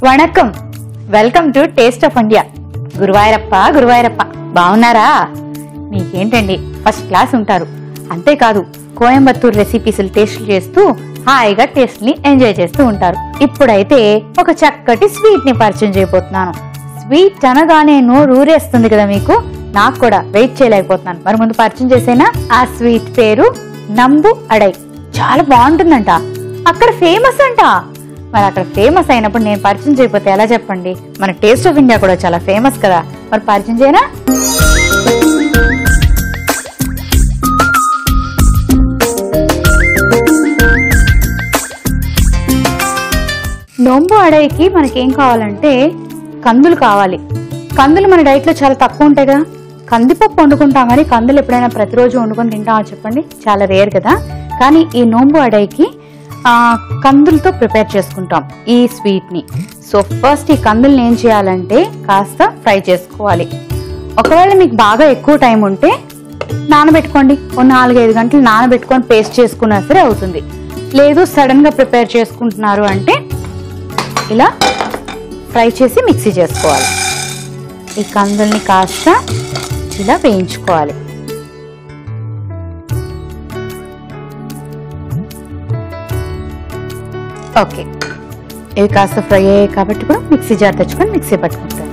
vanakkam welcome to taste of India Guruvayurappa Guruvayurappa బాగున్నారా మీకేంటండి first class ఉంటారు అంతేకాదు కోయంబత్తూర్ రెసిపీస్ టేస్ట్ చేస్తూ హాయిగా టేస్ట్ ని ఎంజాయ్ చేస్తూ ఉంటారు ఇప్పుడైతే ఒక చక్కటి స్వీట్ ని పరిచయం చేయబోతున్నాను స్వీట్ అనగానే నోరు ఊరేస్తుంది కదా మీకు నాకు కూడా వెయిట్ చేయలేకపోతున్నాను మరి ముందు పరిచయం చేసేనా ఆ స్వీట్ పేరు నంబు అడై చాలా బాగుంటుందంట అక్కడ ఫేమస్ అంట మరి అక్కడ ఫేమస్ అయినప్పుడు నేను పరిచయం చేయకపోతే ఎలా చెప్పండి మన టేస్ట్ ఆఫ్ ఇండియా కూడా చాలా ఫేమస్ కదా మరి పరిచయం చేయనా నొంబు అడైకి మనకేం కావాలంటే కందులు కావాలి కందులు మన డైట్ లో చాలా తక్కువ ఉంటాయి కదా కందిపప్పు వండుకుంటాం కానీ కందులు ఎప్పుడైనా ప్రతిరోజు వండుకొని తింటామా చెప్పండి చాలా రేర్ కదా కానీ ఈ నోంబు అడైకి ఆ, కందులతో ప్రిపేర్ చేసుకుంటాం ఈ స్వీట్ ని సో ఫస్ట్ ఈ కందుల్ని ఏం చేయాలంటే కాస్త ఫ్రై చేసుకోవాలి ఒకవేళ మీకు బాగా ఎక్కువ టైం ఉంటే నానబెట్టుకోండి ఓ నాలుగైదు గంటలు నానబెట్టుకొని పేస్ట్ చేసుకున్నా సరే అవుతుంది లేదు సడన్ గా ప్రిపేర్ చేసుకుంటున్నారు అంటే ఇలా ఫ్రై చేసి మిక్సీ చేసుకోవాలి ఈ కందుల్ని కాస్త ఇలా వేయించుకోవాలి ఓకే ఇవి కాస్త ఫ్రై అయ్యాయి కాబట్టి కూడా మిక్సీ జార్ తెచ్చుకొని మిక్సీ పట్టుకుంటాను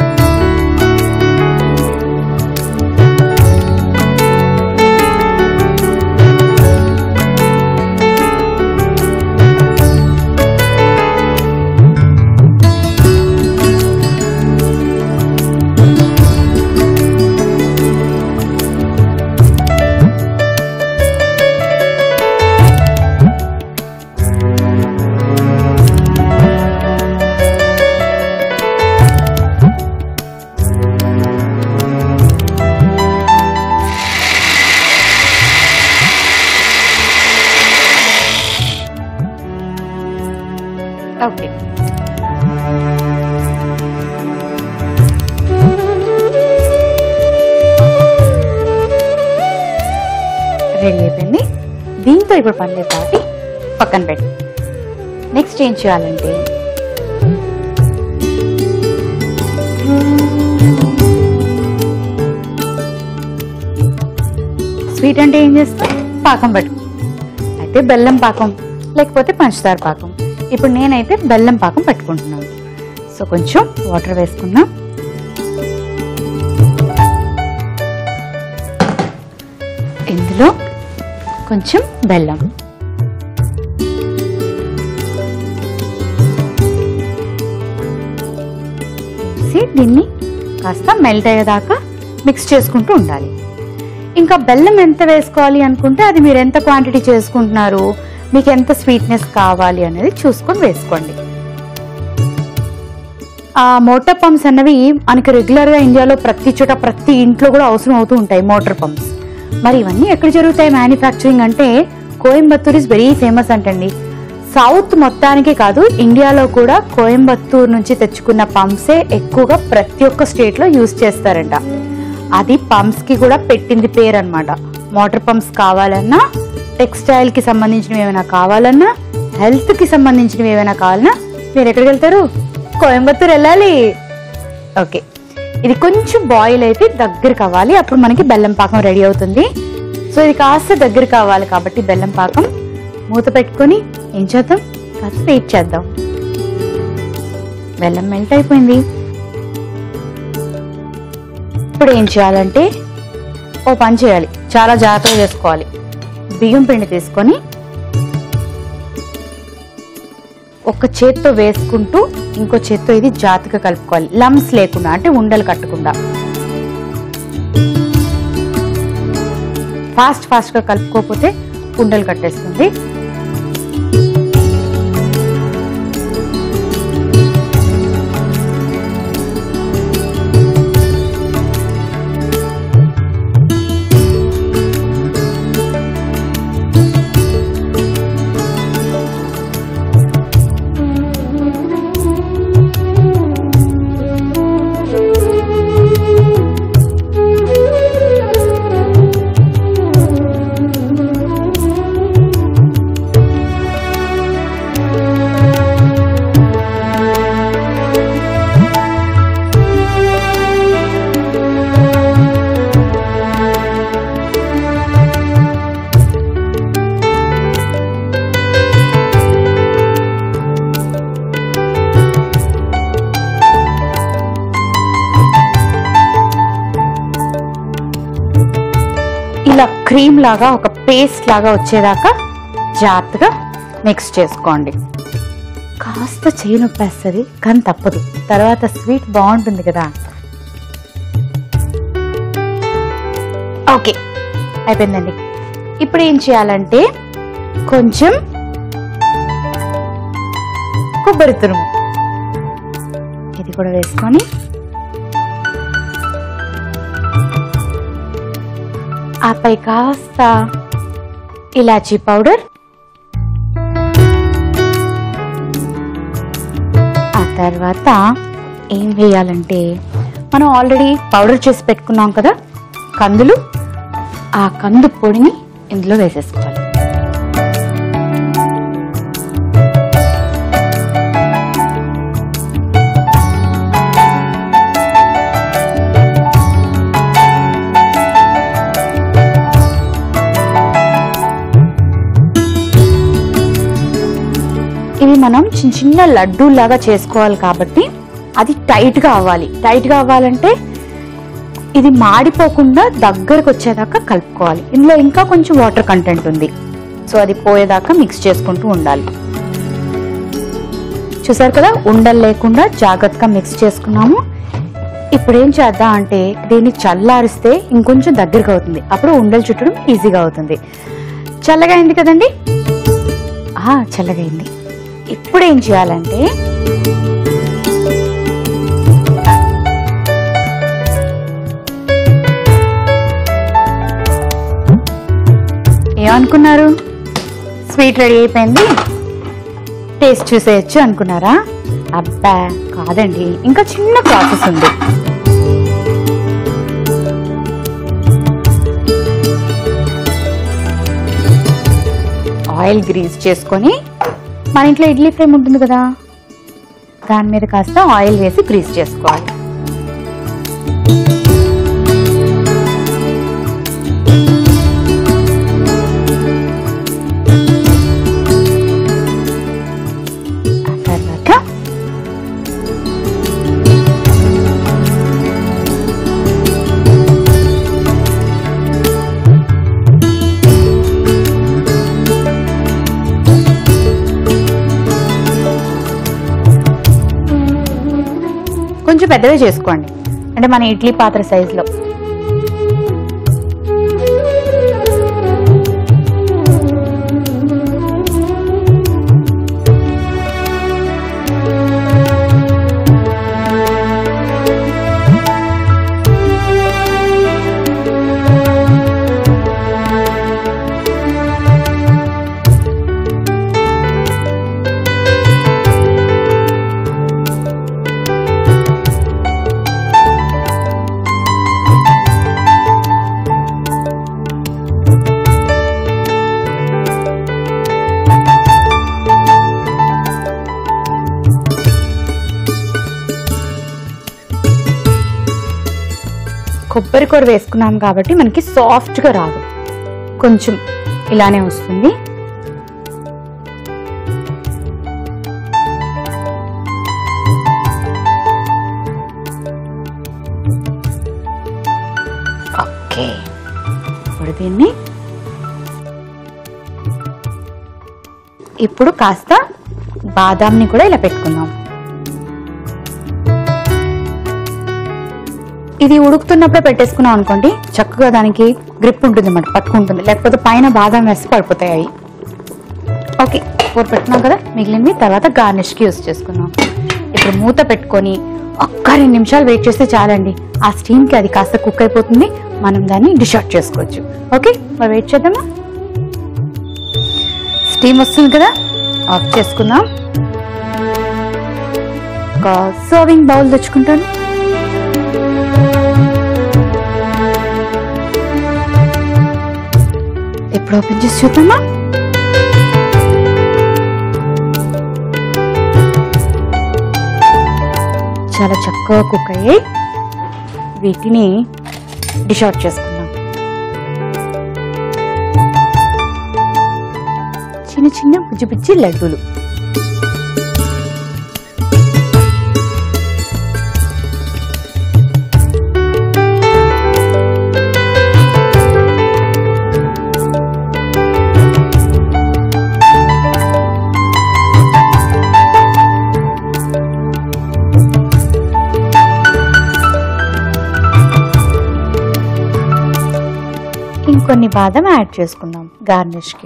ఓకే రెడీ అయిపోయింది దీంతో ఇప్పుడు పని లేదు కాబట్టి పక్కన పెట్టి నెక్స్ట్ ఏం చేయాలంటే స్వీట్ అంటే ఏం చేస్తాం పాకం పట్టు అయితే బెల్లం పాకం లేకపోతే పంచదార పాకం ఇప్పుడు నేనైతే బెల్లం పాకం పట్టుకుంటున్నాను సో కొంచెం వాటర్ వేసుకుందాం ఇందులో కొంచెం బెల్లం వేసి దీన్ని కాస్త మెల్ట్ అయ్యేదాకా మిక్స్ చేసుకుంటూ ఉండాలి ఇంకా బెల్లం ఎంత వేసుకోవాలి అనుకుంటే అది మీరు ఎంత క్వాంటిటీ చేసుకుంటున్నారు మీకు ఎంత స్వీట్నెస్ కావాలి అనేది చూసుకొని వేసుకోండి ఆ మోటార్ పంప్స్ అన్నవి మనకి రెగ్యులర్ గా ఇండియాలో ప్రతి చోట ప్రతి ఇంట్లో కూడా అవసరం అవుతూ ఉంటాయి మోటార్ పంప్స్ మరి ఇవన్నీ ఎక్కడ జరుగుతాయి మ్యానుఫ్యాక్చరింగ్ అంటే కోయంబత్తూర్ ఇస్ వెరీ ఫేమస్ అంటండి సౌత్ మొత్తానికే కాదు ఇండియాలో కూడా కోయంబత్తూర్ నుంచి తెచ్చుకున్న పంప్సే ఎక్కువగా ప్రతి ఒక్క స్టేట్ లో యూజ్ చేస్తారంట అది పంప్స్ కి కూడా పెట్టింది పేరు అనమాట మోటార్ పంప్స్ కావాలన్నా టెక్స్టైల్ కి సంబంధించినవి ఏమైనా కావాలన్నా హెల్త్ కి సంబంధించినవి ఏమైనా కావాలన్నా మీరు ఎక్కడికి వెళ్తారు కోయంబత్తూర్ వెళ్ళాలి ఓకే ఇది కొంచెం బాయిల్ అయితే దగ్గర కావాలి అప్పుడు మనకి బెల్లం పాకం రెడీ అవుతుంది సో ఇది కాస్త దగ్గర కావాలి కాబట్టి బెల్లం పాకం మూత పెట్టుకొని ఏం చేద్దాం కాస్త వెయిట్ చేద్దాం బెల్లం మెల్ట్ అయిపోయింది ఇప్పుడు ఏం చేయాలంటే ఓ పని చేయాలి చాలా జాగ్రత్తగా చేసుకోవాలి బియ్యం పిండి తీసుకొని ఒక చేత్తో వేసుకుంటూ ఇంకో చేత్తో ఇది జాతిగా కలుపుకోవాలి లమ్స్ లేకుండా అంటే ఉండలు కట్టకుండా ఫాస్ట్ ఫాస్ట్ గా కలుపుకోకపోతే ఉండలు కట్టేస్తుంది ఇలా క్రీమ్ లాగా ఒక పేస్ట్ లాగా వచ్చేదాకా జాగ్రత్తగా మిక్స్ చేసుకోండి కాస్త చేయి నొప్పేస్తుంది కానీ తప్పదు తర్వాత స్వీట్ బాగుంటుంది కదా ఓకే అయిపోయిందండి ఇప్పుడు ఏం చేయాలంటే కొంచెం కొబ్బరి తురుము ఇది కూడా వేసుకొని ఆపై కాస్త ఇలాచీ పౌడర్ ఆ తర్వాత ఏం వేయాలంటే మనం ఆల్రెడీ పౌడర్ చేసి పెట్టుకున్నాం కదా కందులు ఆ కందు పొడిని ఇందులో వేసేసుకోవాలి ఇవి మనం చిన్న చిన్న లడ్డూలాగా చేసుకోవాలి కాబట్టి అది టైట్గా అవ్వాలి టైట్గా అవ్వాలంటే ఇది మాడిపోకుండా దగ్గరకు వచ్చేదాకా కలుపుకోవాలి ఇందులో ఇంకా కొంచెం వాటర్ కంటెంట్ ఉంది సో అది పోయేదాకా మిక్స్ చేసుకుంటూ ఉండాలి చూసారు కదా ఉండలు లేకుండా జాగ్రత్తగా మిక్స్ చేసుకున్నాము ఇప్పుడు ఏం చేద్దాం అంటే దీన్ని చల్లారిస్తే ఇంకొంచెం దగ్గరకు అవుతుంది అప్పుడు ఉండలు చుట్టడం ఈజీగా అవుతుంది చల్లగా అయింది కదండి ఆ, చల్లగా అయింది ఇప్పుడు ఏం చేయాలంటే ఏమనుకున్నారు స్వీట్ రెడీ అయిపోయింది టేస్ట్ చూసేయచ్చు అనుకున్నారా అబ్బా కాదండి ఇంకా చిన్న ప్రాసెస్ ఉంది ఆయిల్ గ్రీస్ చేసుకొని మన ఇంట్లో ఇడ్లీ ఫ్రేమ్ ఉంటుంది కదా దాని మీద కాస్త ఆయిల్ వేసి గ్రీస్ చేసుకోవాలి ఆ తర్వాత కొంచెం పెద్దగా చేసుకోండి అంటే మన ఇడ్లీ పాత్ర సైజులో కొబ్బరి కూర వేసుకున్నాం కాబట్టి మనకి సాఫ్ట్గా రాదు కొంచెం ఇలానే వస్తుంది ఓకే ఇప్పుడు దీన్ని ఇప్పుడు కాస్త బాదాంని కూడా ఇలా పెట్టుకుందాం ఇది ఉడుకుతున్నప్పుడే పెట్టేసుకున్నాం అనుకోండి చక్కగా దానికి గ్రిప్ ఉంటుంది అన్నమాట పట్టుకుంటుంది లేకపోతే పైన బాదం వేసి పడిపోతాయి అవి ఓకే కూర పెట్టుకున్నాం కదా మిగిలినవి తర్వాత గార్నిష్కి యూస్ చేసుకుందాం ఇప్పుడు మూత పెట్టుకొని ఒక్క రెండు నిమిషాలు వెయిట్ చేస్తే చాలండి ఆ స్టీమ్కి అది కాస్త కుక్ అయిపోతుంది మనం దాన్ని డిష్ అవుట్ చేసుకోవచ్చు ఓకే మరి వెయిట్ చేద్దామా స్టీమ్ వస్తుంది కదా ఆఫ్ చేసుకుందాం ఒక సర్వింగ్ బౌల్ తెచ్చుకుంటాను ఎప్పుడు ఓపెన్ చేసి చూద్దామా చాలా చక్కగా కుక్ అయ్యాయి వీటిని డిష్ అవుట్ చేసుకుందాం చిన్న చిన్న బుజ్జి బుజ్జి లడ్డూలు కొన్ని బాదం యాడ్ చేసుకుందాం గార్నిష్కి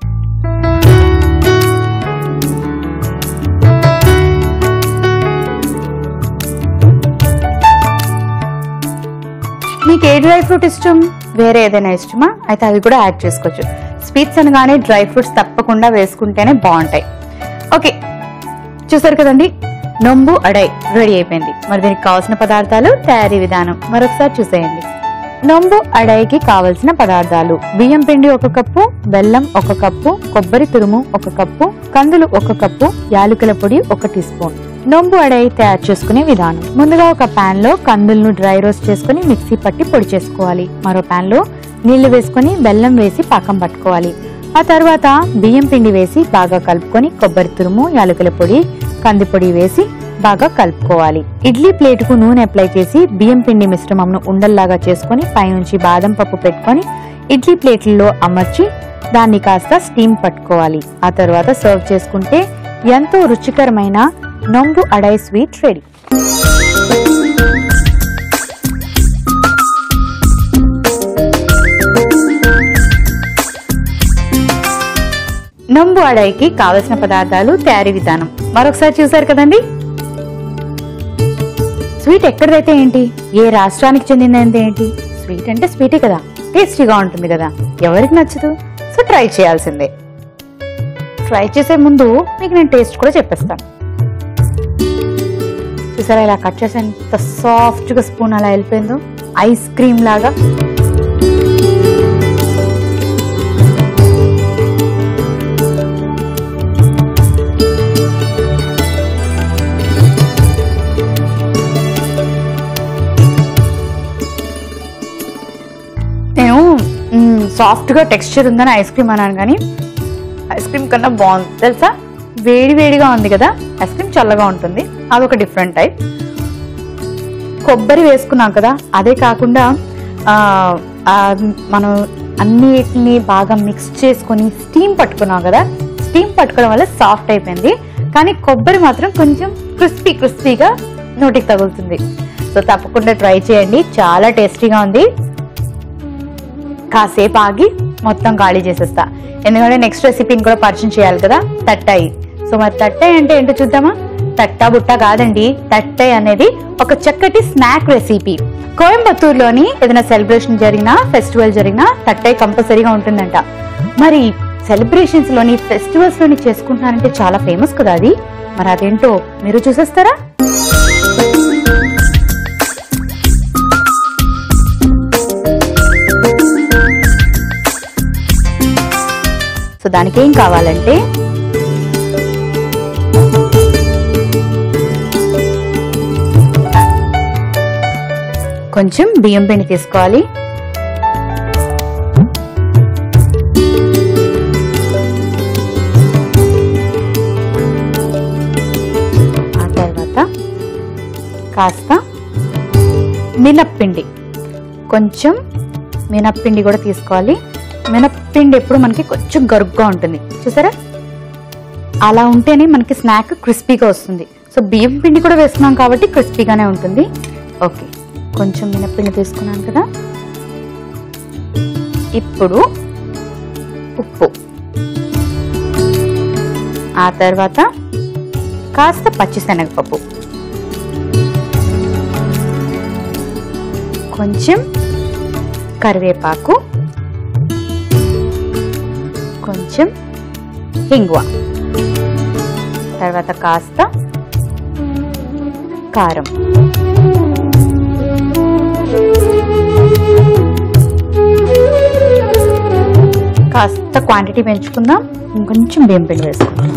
మీకు ఏ డ్రై ఫ్రూట్ ఇష్టం వేరే ఏదైనా ఇష్టమా అయితే అవి కూడా యాడ్ చేసుకోవచ్చు స్వీట్స్ అనగానే డ్రై ఫ్రూట్స్ తప్పకుండా వేసుకుంటేనే బాగుంటాయి ఓకే చూసారు కదండి నొంబు అడై రెడీ అయిపోయింది మరి దీనికి కావాల్సిన పదార్థాలు తయారీ విధానం మరొకసారి చూసేయండి నొంబు అడైకి కావలసిన పదార్థాలు బియ్యం పిండి ఒక కప్పు బెల్లం ఒక కప్పు కొబ్బరి తురుము ఒక కప్పు కందులు ఒక కప్పు యాలకుల పొడి ఒక టీ స్పూన్ నొంబు అడై తయారు చేసుకునే విధానం ముందుగా ఒక పాన్ లో కందులను డ్రై రోస్ట్ చేసుకుని మిక్సీ పట్టి పొడి చేసుకోవాలి మరో పాన్ లో నీళ్లు వేసుకొని బెల్లం వేసి పాకం పట్టుకోవాలి ఆ తర్వాత బియ్యం పిండి వేసి బాగా కలుపుకొని కొబ్బరి తురుము యాలకుల పొడి కంది పొడి వేసి బాగా కలుపుకోవాలి ఇడ్లీ ప్లేటుకు నూనె అప్లై చేసి బియ్యం పిండి మిశ్రమంను ఉండల్లాగా చేసుకొని పైనుంచి బాదం పప్పు పెట్టుకొని ఇడ్లీ ప్లేట్లలో అమర్చి దాన్ని కాస్త స్టీమ్ పట్టుకోవాలి ఆ తర్వాత సర్వ్ చేసుకుంటే ఎంతో రుచికరమైన నొంగు అడై స్వీట్ రెడీ నంబు అడాయికి కావలసిన పదార్థాలు తయారీ విధానం మరొకసారి చూసారు కదండి స్వీట్ ఎక్కడిదైతే ఏంటి ఏ రాష్ట్రానికి చెందినది ఏంటి స్వీట్ అంటే స్వీటే కదా టేస్టీగా ఉంటుంది కదా ఎవరికి నచ్చదు సో ట్రై చేయాల్సిందే ట్రై చేసే ముందు మీకు నేను టేస్ట్ కూడా చెప్పేస్తాను చూసారా ఇలా కట్ చేసి ఎంత సాఫ్ట్గా స్పూన్ అలా వెళ్ళిపోయిందో ఐస్ క్రీమ్ లాగా నేను మ్, సాఫ్ట్గా టెక్స్చర్ ఉందని ఐస్ క్రీమ్ అన్నాను కానీ ఐస్ క్రీమ్ కన్నా బాగుంది తెలుసా వేడి వేడిగా ఉంది కదా ఐస్ క్రీమ్ చల్లగా ఉంటుంది అదొక డిఫరెంట్ టైప్ కొబ్బరి వేసుకున్నాం కదా అదే కాకుండా ఆ, ఆ, మనం అన్నిటిని బాగా మిక్స్ చేసుకొని స్టీమ్ పట్టుకున్నాం కదా స్టీమ్ పట్టుకోవడం వల్ల సాఫ్ట్ అయిపోయింది కానీ కొబ్బరి మాత్రం కొంచెం క్రిస్పీ క్రిస్పీగా నోటికి తగులుతుంది సో తప్పకుండా ట్రై చేయండి చాలా టేస్టీగా ఉంది కాసేపు ఆగి మొత్తం ఖాళీ చేసేస్తా ఎందుకంటే నెక్స్ట్ రెసిపీని కూడా పరిచయం చేయాలి కదా తట్టాయి సో మరి తట్టాయి అంటే ఏంటో చూద్దామా తట్టా బుట్ట కాదండి తట్టాయి అనేది ఒక చక్కటి స్నాక్ రెసిపీ కోయంబత్తూరులోని ఏదైనా సెలబ్రేషన్ జరిగినా ఫెస్టివల్ జరిగినా తట్టాయి కంపల్సరీగా ఉంటుందంట మరి సెలబ్రేషన్స్ లోని ఫెస్టివల్స్ లోని చేసుకుంటున్నారంటే చాలా ఫేమస్ కదా అది మరి అదేంటో మీరు చూసేస్తారా సో దానికి ఏం కావాలంటే కొంచెం బియ్యం పిండి తీసుకోవాలి ఆ తర్వాత కాస్త మినప్పిండి కొంచెం మినప్పిండి కూడా తీసుకోవాలి మినప్పిండి ఎప్పుడు మనకి కొంచెం గరుగ్గా ఉంటుంది చూసారా అలా ఉంటేనే మనకి స్నాక్ క్రిస్పీగా వస్తుంది సో బియ్యం పిండి కూడా వేసుకున్నాం కాబట్టి క్రిస్పీగానే ఉంటుంది ఓకే కొంచెం మినప్పిండి తీసుకున్నాను కదా ఇప్పుడు ఉప్పు ఆ తర్వాత కాస్త పచ్చిశనగపప్పు కొంచెం కరివేపాకు కొంచెం హింగువ తర్వాత కాస్త కారం కాస్త క్వాంటిటీ పెంచుకుందాం ఇంకొంచెం బియ్యం పిండి వేసుకుందాం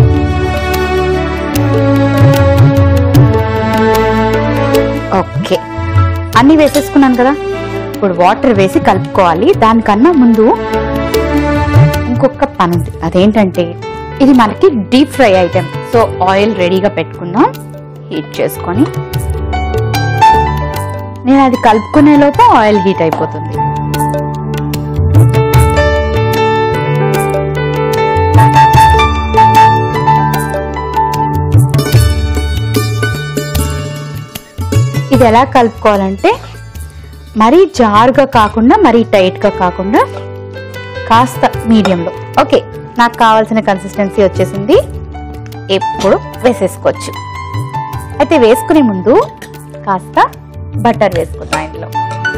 ఓకే అన్ని వేసేసుకున్నాను కదా ఇప్పుడు వాటర్ వేసి కలుపుకోవాలి దానికన్నా ముందు ఇంకొక పని ఉంది అదేంటంటే ఇది మనకి deep fry item so oil రెడీగా పెట్టుకుందాం హీట్ చేసుకొని నేను అది కలుపుకునే లోపు ఆయిల్ హీట్ అయిపోతుంది ఇది ఎలా కలుపుకోవాలంటే మరీ జారుగా కాకుండా మరీ టైట్గా కాకుండా కాస్త మీడియంలో ఓకే నాకు కావాల్సిన కన్సిస్టెన్సీ వచ్చేసింది ఇప్పుడు వేసేసుకోవచ్చు అయితే వేసుకునే ముందు కాస్త బటర్ వేసుకుందాం ఇందులో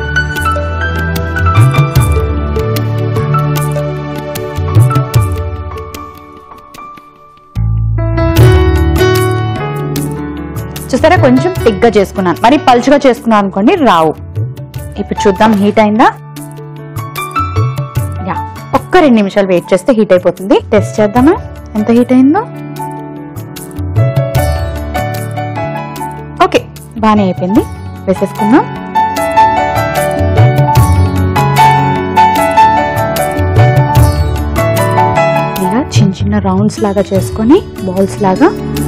చూసారా కొంచెం టిగ్గా చేసుకున్నాను మరి పలుచుగా చేసుకున్నాను అనుకోండి రావు ఇప్పుడు చూద్దాం హీట్ అయిందా యా ఒక్క రెండు నిమిషాలు వెయిట్ చేస్తే హీట్ అయిపోతుంది టెస్ట్ చేద్దామా ఎంత హీట్ అయిందో ఓకే బాగానే అయిపోయింది వేసేసుకుందాం ఇలా చిన్న చిన్న రౌండ్స్ లాగా చేసుకొని బాల్స్ లాగా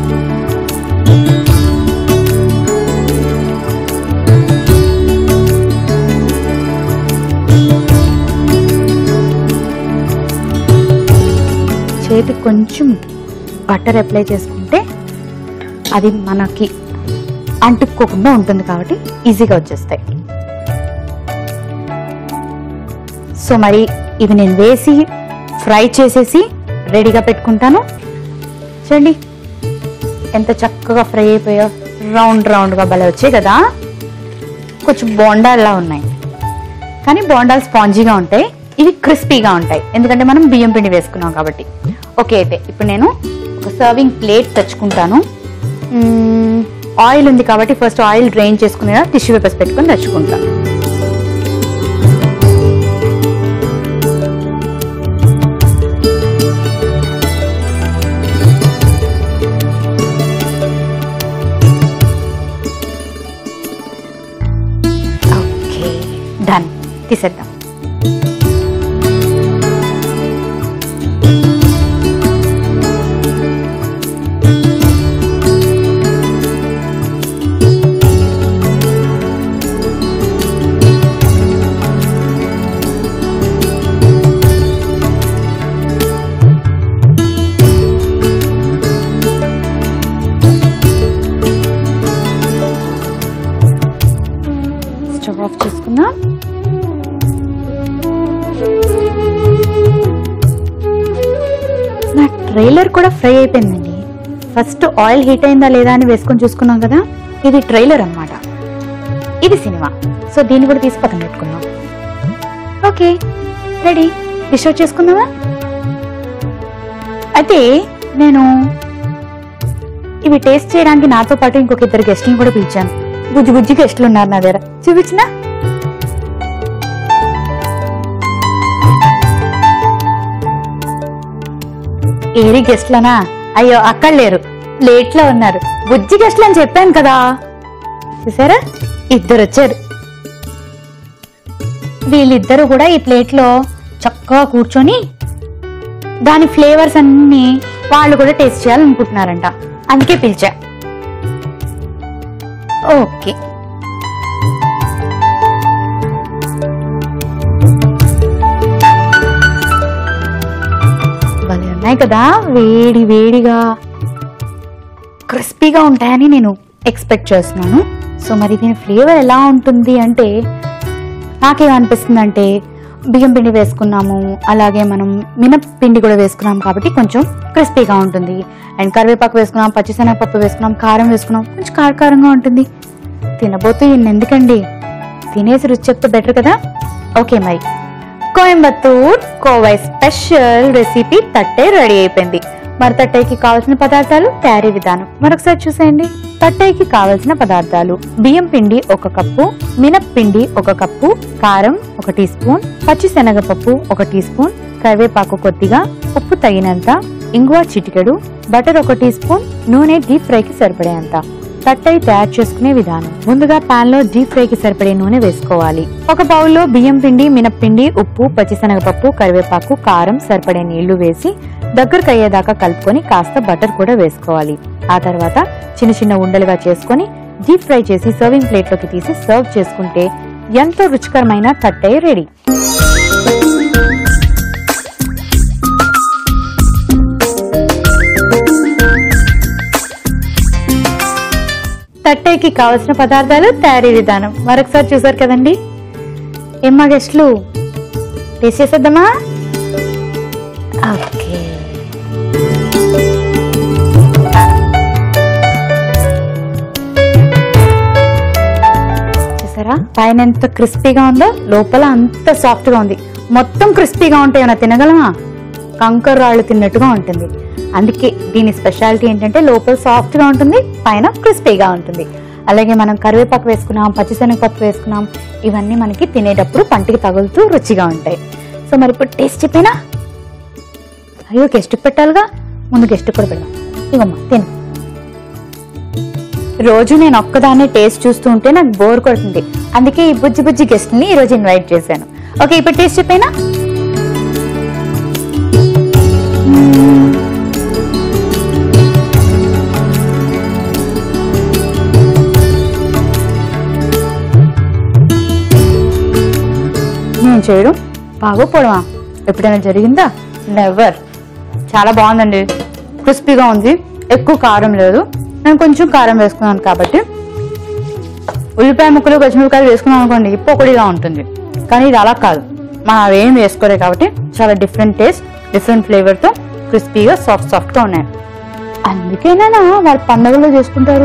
చేతికి కొంచెం బటర్ అప్లై చేసుకుంటే అది మనకి అంటుకోకుండా ఉంటుంది కాబట్టి ఈజీగా వచ్చేస్తాయి సో మరి ఇవి నేను వేసి ఫ్రై చేసేసి రెడీగా పెట్టుకుంటాను చూడండి ఎంత చక్కగా ఫ్రై అయిపోయా రౌండ్ రౌండ్గా భలే వచ్చాయి కదా కొంచెం బోండాల్లా ఉన్నాయి కానీ బోండాలు స్పాంజీగా ఉంటాయి ఇవి క్రిస్పీగా ఉంటాయి ఎందుకంటే మనం బియ్యం పిండి వేసుకున్నాం కాబట్టి ఓకే అయితే ఇప్పుడు నేను ఒక సర్వింగ్ ప్లేట్ తెచ్చుకుంటాను మ్మ్, ఆయిల్ ఉంది కాబట్టి ఫస్ట్ ఆయిల్ డ్రైన్ చేసుకునే టిష్యూ పేపర్స్ పెట్టుకొని తెచ్చుకుంటాను ఓకే డన్ తీసేద్దాం స్టవ్ ఆఫ్ చేసుకుందాం నా ట్రైలర్ కూడా ఫ్రై అయిపోయిందండి ఫస్ట్ ఆయిల్ హీట్ అయిందా లేదా అని వేసుకొని చూసుకున్నాం కదా ఇది ట్రైలర్ అన్నమాట ఇది సినిమా సో దీన్ని కూడా తీసి పక్కన పెట్టుకున్నాం ఓకే రెడీ డిష్ అవుట్ చేసుకుందామా అయితే నేను ఇవి టేస్ట్ చేయడానికి నాతో పాటు ఇంకొక ఇద్దరు గెస్ట్లను కూడా పిలిచాను బుజ్జి బుజ్జి గెస్ట్లు ఉన్నారు నా దగ్గర చూపించినా ఏరి గెస్ట్లనా అయ్యో అక్కడ లేరు ప్లేట్ లో ఉన్నారు బుజ్జి గెస్ట్లు అని చెప్పాను కదా చూసారా ఇద్దరు వచ్చారు వీళ్ళిద్దరూ కూడా ఈ ప్లేట్ లో చక్కగా కూర్చొని దాని ఫ్లేవర్స్ అన్ని వాళ్ళు కూడా టేస్ట్ చేయాలనుకుంటున్నారంట అందుకే పిలిచా ఓకే భలే ఉన్నాయి కదా వేడి వేడిగా క్రిస్పీగా ఉంటాయని నేను ఎక్స్పెక్ట్ చేస్తున్నాను సో మరి దీని ఫ్లేవర్ ఎలా ఉంటుంది అంటే నాకేమనిపిస్తుంది అంటే బియ్యం పిండి వేసుకున్నాము అలాగే మనం మినప్పిండి కూడా వేసుకున్నాం కాబట్టి కొంచెం క్రిస్పీగా ఉంటుంది అండ్ కరివేపాకు వేసుకున్నాం పచ్చిశనగపప్పు వేసుకున్నాం కారం వేసుకున్నాం కొంచెం కారకారంగా ఉంటుంది తినబోతూ ఇన్ని ఎందుకండి తినేసి రుచి చెప్తే బెటర్ కదా ఓకే మరి Coimbatore Kovai special recipe thattai ready అయిపోయింది మరి తట్టేకి కావాల్సిన పదార్థాలు తయారీ విధానం మరొకసారి చూసేయండి తట్టేకి కావలసిన పదార్థాలు బియ్యం పిండి ఒక కప్పు మినప్పిండి ఒక కప్పు కారం ఒక టీ స్పూన్ పచ్చి శనగపప్పు ఒక టీ స్పూన్ కరివేపాకు కొద్దిగా ఉప్పు తగినంత ఇంగువ చిటికెడు బటర్ ఒక టీ స్పూన్ నూనె డీప్ ఫ్రైకి సరిపడేంత తట్టై తయారు చేసుకునే విధానం ముందుగా పాన్ లో డీప్ ఫ్రై కి సరిపడే నూనె వేసుకోవాలి ఒక బౌల్లో బియ్యం పిండి మినప్పిండి ఉప్పు పచ్చిశనగపప్పు కరివేపాకు కారం సరిపడే నీళ్లు వేసి దగ్గరకు అయ్యేదాకా కలుపుకొని కాస్త బటర్ కూడా వేసుకోవాలి ఆ తర్వాత చిన్న చిన్న ఉండలుగా చేసుకొని డీప్ ఫ్రై చేసి సర్వింగ్ ప్లేట్ లోకి తీసి సర్వ్ చేసుకుంటే ఎంతో రుచికరమైన తట్టై రెడీ తట్టేకి కావలసిన పదార్థాలు తయారీ విధానం మరొకసారి చూసారు కదండి ఏమ్మా గెస్ట్లు టేస్ట్ చేసేద్దామా ఓకే చూసారా పైన ఎంత క్రిస్పీగా ఉందో లోపల అంత సాఫ్ట్ గా ఉంది మొత్తం క్రిస్పీగా ఉంటే ఏమైనా తినగలమా కంకర్ రాళ్ళు తిన్నట్టుగా ఉంటుంది అందుకే దీని స్పెషాలిటీ ఏంటంటే లోపల సాఫ్ట్ గా ఉంటుంది పైన క్రిస్పీగా ఉంటుంది అలాగే మనం కరివేపాకు వేసుకున్నాం పచ్చిశనగపప్పు వేసుకున్నాం ఇవన్నీ మనకి తినేటప్పుడు పంటికి తగులుతూ రుచిగా ఉంటాయి సో మరి ఇప్పుడు టేస్ట్ చెప్పేనా అయ్యో గెస్ట్ పెట్టాలిగా ముందు గెస్ట్ కూడా పెడదాం ఇగమ్మా తిను రోజు నేను ఒక్కదాన్నే టేస్ట్ చూస్తూ ఉంటే నాకు బోర్ కొడుతుంది అందుకే ఈ బుజ్జి బుజ్జి గెస్ట్ ని ఈ రోజు ఇన్వైట్ చేశాను ఓకే ఇప్పుడు టేస్ట్ చెప్పైనా నేను చేయడం బాగోపోవడమా ఎప్పుడైనా జరిగిందా నెవర్ చాలా బాగుందండి క్రిస్పీగా ఉంది ఎక్కువ కారం లేదు నేను కొంచెం కారం వేసుకున్నాను కాబట్టి ఉల్లిపాయ ముక్కలు పచ్చిమిరపకాయలు వేసుకున్నాం అనుకోండి పొడిగా ఉంటుంది కానీ ఇది అలా కాదు మనం అవేం వేసుకోలేదు కాబట్టి చాలా డిఫరెంట్ టేస్ట్ డిఫరెంట్ ఫ్లేవర్తో క్రిస్పీగా సాఫ్ట్ సాఫ్ట్గా ఉన్నాయి అందుకేనా వాళ్ళు పండగలో చేసుకుంటారు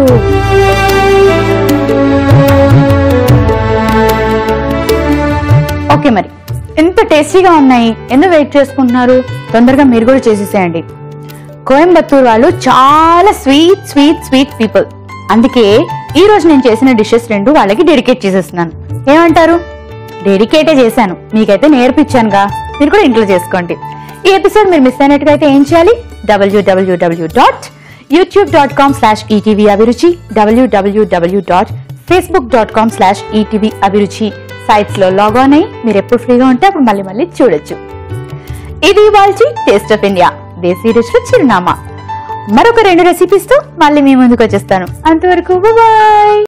ఓకే మరి ఎంత టేస్టీగా ఉన్నాయి ఎందుకు వెయిట్ చేసుకుంటున్నారు తొందరగా మీరు కూడా చేసేసేయండి కోయంబత్తూర్ వాళ్ళు చాలా స్వీట్ స్వీట్ స్వీట్ పీపుల్ అందుకే ఈ రోజు నేను చేసిన డిషెస్ రెండు వాళ్ళకి డెడికేట్ చేసేస్తున్నాను ఏమంటారు డెడికేటే చేశాను మీకైతే నేర్పించానుగా మీరు కూడా ఇంట్లో చేసుకోండి ఈ ఎపిసోడ్ మీరు మిస్ అయినట్టుగా అయితే ఏం చేయాలి W W W dot YouTube dot com slash ETV Abhiruchi W W W dot Facebook dot com slash ETV Abhiruchi sites లో లాగ్ ఆన్ అయ్యి మీరు ఎప్పుడు ఫ్రీగా ఉంటే అప్పుడు మళ్ళీ మళ్ళీ చూడొచ్చు ఇది ఇవాల్చి టేస్ట్ ఆఫ్ ఇండియా దేశీ రుచుల చిరునామా మరొక రెండు రెసిపీస్ తో మళ్ళీ మీ ముందుకు వచ్చేస్తాను అంతవరకు బాయ్